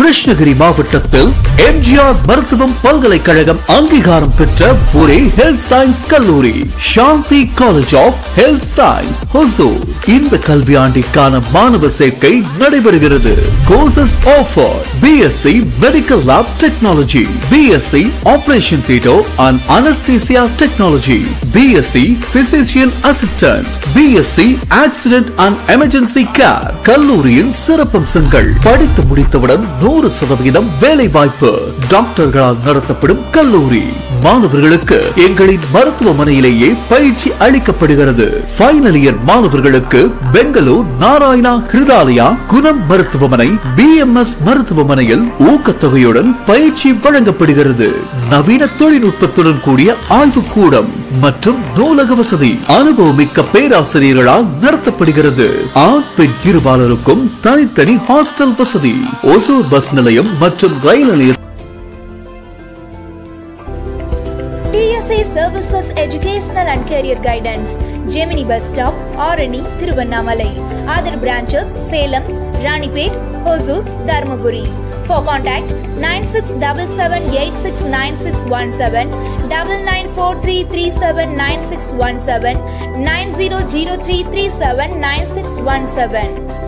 கிருஷ்ணகிரி மாவட்டத்தில் எம்ஜிஆர் மருத்துவம் பல்கலைக்கழகம் அங்கீகாரம் பெற்ற ஒரே ஹெல்த் சயின்ஸ் கல்லூரி Shanthi college of health science Hosur இந்த கல்வியாண்டிற்கான மாணவ சேர்க்கை நடைபெறுகிறது courses offer BSc medical lab technology BSc operation theatre and anaesthesia technology BSc physician assistant BSc accident and emergency care கல்லூரியின் சிறப்பம்சங்கள் படித்து முடித்தவுடன் நூறு சதவீதம் வேலை வாய்ப்பு டாக்டர்களால் நடத்தப்படும் கல்லூரி மாணவர்களுக்கு எங்களின் மருத்துவமனையிலேயே பயிற்சி அளிக்கப்படுகிறது ஃபைனல் இயர் மாணவர்களுக்கு பெங்களூர் நாராயணா ஹிருதாலயா குணம் மருத்துவமனை பிஎம்எஸ் மருத்துவமனையில் ஊக்கத்தொகையுடன் பயிற்சி வழங்கப்படுகிறது நவீன தொழில்நுட்பத்துடன் கூடிய ஆய்வு கூடம் மற்றும் நூலக வசதி அனுபவமிக்க பேராசிரியர்களால் நடத்தப்படுகிறது ஆண் பெண் இருபாலருக்கும் தனித்தனி ஹாஸ்டல் வசதி ஒசூர் பஸ் நிலையம் மற்றும் ரயில் நிலையம் TSA Services Educational and Career Guidance, Gemini Bus Stop, Orani, Thiruvannamalai. Other branches, Salem, Ranipet, Hosur, Dharmaburi. For contact 9677869617, 9943379617, 9003379617.